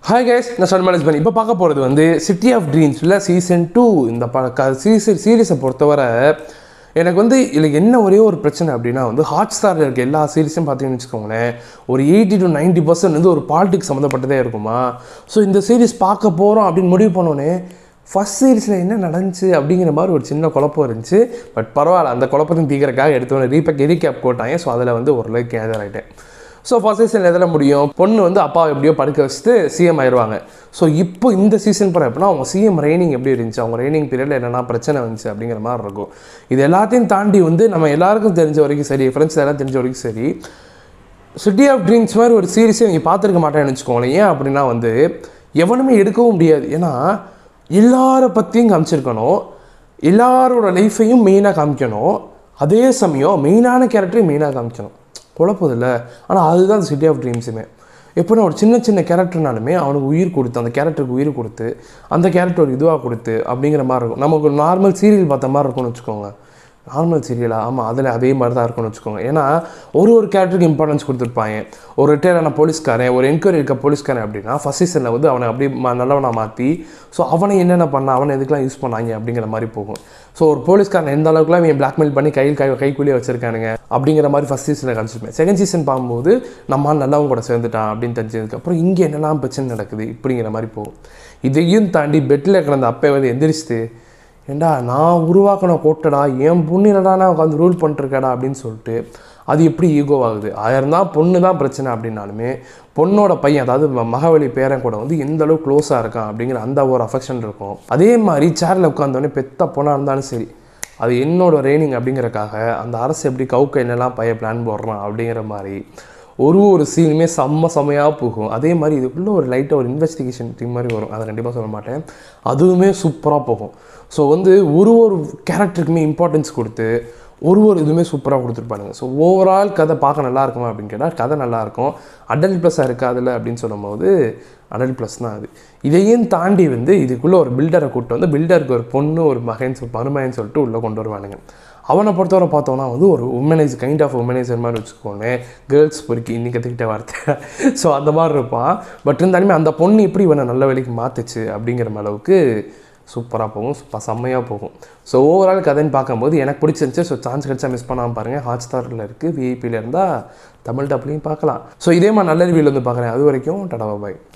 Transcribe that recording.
hi guys நான் shirt management இப்போ பார்க்க போகிறது வந்து சிட்டி ஆஃப் ட்ரீம்ஸில் சீசன் டூ இந்த ப சீசன் சீரீஸை பொறுத்தவரை எனக்கு வந்து இதில் என்ன ஒரே ஒரு பிரச்சனை அப்படின்னா வந்து ஹாட் ஸ்டாரில் இருக்க எல்லா சீரீஸும் பார்த்தீங்கன்னு வச்சுக்கோங்களேன் ஒரு எயிட்டி டு நைன்ட்டி பர்சன்ட் வந்து ஒரு பாலிடிக்ஸ் சம்மந்தப்பட்டதே இருக்குமா ஸோ இந்த சீரீஸ் பார்க்க போகிறோம் அப்படின்னு முடிவு பண்ணோன்னே ஃபஸ்ட் சீரீஸில் என்ன நடந்துச்சு அப்படிங்கிற மாதிரி ஒரு சின்ன குழப்பம் இருந்துச்சு பட் பரவாயில்ல அந்த குழப்பத்தையும் தீக்கிறக்காக எடுத்தோன்னே ரீபேக் ரீகேப் போட்டாங்க ஸோ அதில் வந்து ஓரளவுக்கு கேதர் ஆகிட்டேன் ஸோ ஃபர்ஸ்ட் சீசன் எதில் முடியும் பொண்ணு வந்து அப்பா எப்படியோ படுக்க வச்சுட்டு சிஎம் ஆயிடுவாங்க ஸோ இப்போ இந்த சீசன் படம் எப்படின்னா அவங்க சிஎம் ரைனிங் எப்படி இருந்துச்சு அவங்க ரைனிங் பீரியடில் என்னென்ன பிரச்சனை வந்துச்சு அப்படிங்கிற மாதிரி இருக்கும் இது எல்லாத்தையும் தாண்டி வந்து நம்ம எல்லாருக்கும் தெரிஞ்ச வரைக்கும் சரி ஃப்ரெண்ட்ஸ் எல்லாம் தெரிஞ்ச வரைக்கும் சரி சிட்டி ஆஃப் ட்ரீம்ஸ் மாதிரி ஒரு சீரிஸே நீங்கள் பார்த்துருக்க மாட்டேன்னு வச்சுக்கோங்களேன் ஏன் அப்படின்னா வந்து எவனுமே எடுக்கவும் முடியாது ஏன்னா எல்லாரை பற்றியும் காமிச்சிருக்கணும் எல்லாரோட லைஃப்பையும் மெயினாக காமிக்கணும் அதே சமயம் மெயினான கேரக்டரையும் மெயினாக காமிக்கணும் குழப்பது இல்லை ஆனால் அதுதான் சிட்டி ஆஃப் ட்ரீம்ஸுமே எப்படின்னா ஒரு சின்ன சின்ன கேரக்டர்னாலுமே அவனுக்கு உயிர் கொடுத்து அந்த கேரக்டருக்கு உயிர் கொடுத்து அந்த கேரக்டர் ஒரு இதுவாக கொடுத்து அப்படிங்கிற மாதிரி இருக்கும் நமக்கு ஒரு நார்மல் சீரியல் பார்த்த மாதிரி இருக்கும்னு வச்சுக்கோங்க நார்மல் சீரியலா ஆமாம் அதில் அதே மாதிரி தான் இருக்கும்னு வச்சுக்கோங்க ஏன்னா ஒரு ஒரு கேரக்டருக்கு இம்பார்ட்டன்ஸ் கொடுத்துருப்பாங்க ஒரு ரிட்டையரான போலீஸ்காரன் ஒரு என்கொயரி இருக்க போலீஸ்காரன் அப்படின்னா ஃபஸ்ட் சீசனில் வந்து அவனை அப்படியே ம- நல்லவனா மாற்றி ஸோ அவனை என்னென்ன பண்ண அவனை எதுக்கெல்லாம் யூஸ் பண்ணாங்க அப்படிங்கிற மாதிரி போகும் ஸோ ஒரு போலீஸ்காரன் எந்த அளவுக்குலாம் இவன் பிளாக்மெயில் பண்ணி கையில் கை கைக்குள்ளேயே வச்சிருக்கானுங்க அப்படிங்கிற மாதிரி ஃபஸ்ட் சீசனில் காமிச்சிருப்பேன் செகண்ட் சீசன் பார்க்கும்போது நம்ம ஆள் நல்லவன் கூட சேர்ந்துட்டான் அப்படின்னு தெரிஞ்சதுக்கப்புறம் இங்கே என்னெல்லாம் பிரச்சனை நடக்குது இப்படிங்கிற மாதிரி போகும் இதையும் தாண்டி பெட்டில் கிடந்த அப்பே வந்து எந்திரிச்சிட்டு ஏண்டா நான் உருவாக்கின கோட்டடா என் பொண்ணுலடா நான் உட்காந்து ரூல் பண்ணிருக்கடா அப்படின்னு சொல்லிட்டு அது எப்படி ஈகோ ஆகுது ஆயிரம் தான் பொண்ணு தான் பிரச்சனை அப்படின்னாலுமே பொண்ணோட பையன் அதாவது ம- மகவழி பேரன் கூட வந்து எந்த அளவுக்கு க்ளோஸாக இருக்கான் அப்படிங்கிற அந்த ஒரு அஃபெக்ஷன் இருக்கும் அதே மாதிரி சேரில் உட்காந்தோடனே பெத்த பொண்ணாக இருந்தாலும் சரி அது என்னோட ரெய்னிங் அப்படிங்கறக்காக அந்த அரசு எப்படி கவுக்க என்னெல்லாம் பைய பிளான் போடுறான் அப்படிங்கிற மாதிரி ஒரு ஒரு சீனுமே செம்ம செம்மையாக போகும் அதே மாதிரி இதுக்குள்ளே ஒரு லைட்டாக ஒரு இன்வெஸ்டிகேஷன் டீம் மாதிரி வரும் அதை கண்டிப்பாக சொல்ல மாட்டேன் அதுவுமே சூப்பராக போகும் ஸோ வந்து ஒரு ஒரு கேரக்டருக்குமே இம்பார்ட்டன்ஸ் கொடுத்து ஒரு ஒரு இதுவுமே சூப்பராக கொடுத்துருப்பானுங்க ஸோ ஓவரால் கதை பார்க்க நல்லா இருக்குமா அப்படின்னு கேட்டால் கதை நல்லா இருக்கும் அடல்ட் ப்ளஸ்ஸாக இருக்காதுல்ல அப்படின்னு சொல்லும்போது அடல்ட் ப்ளஸ் தான் அது இதையும் தாண்டி வந்து இதுக்குள்ளே ஒரு பில்டரை கூப்பிட்டு வந்து பில்டருக்கு ஒரு பொண்ணு ஒரு மகன் சொல் மருமகன் சொல்லிட்டு உள்ளே கொண்டு வருவானுங்க அவனை பொறுத்தவரை பார்த்தோன்னா வந்து ஒரு உமனைஸ் கைண்ட் ஆஃப் உமனைசர் மாதிரி வச்சுக்கோங்க கேர்ள்ஸ் பொறுக்கி இன்னி கற்றுக்கிட்ட வார்த்தை ஸோ அந்த மாதிரி இருப்பான் பட் இருந்தாலுமே அந்த பொண்ணு எப்படி இவனை நல்ல வேலைக்கு மாற்றுச்சு அப்படிங்கிற அளவுக்கு சூப்பராக போகும் சூப்பர் செம்மையாக போகும் ஸோ ஓவரால் கதைன்னு பார்க்கும்போது எனக்கு பிடிச்சிருந்துச்சு ஸோ சான்ஸ் கிடைச்சா மிஸ் பண்ணாமல் பாருங்கள் ஹாட் ஸ்டாரில் இருக்குது விஐபியில் இருந்தால் தமிழ் டப்லையும் பார்க்கலாம் ஸோ இதே மாதிரி நல்ல ரிவியூவில் வந்து பார்க்குறேன் அது வரைக்கும் டடா பாய்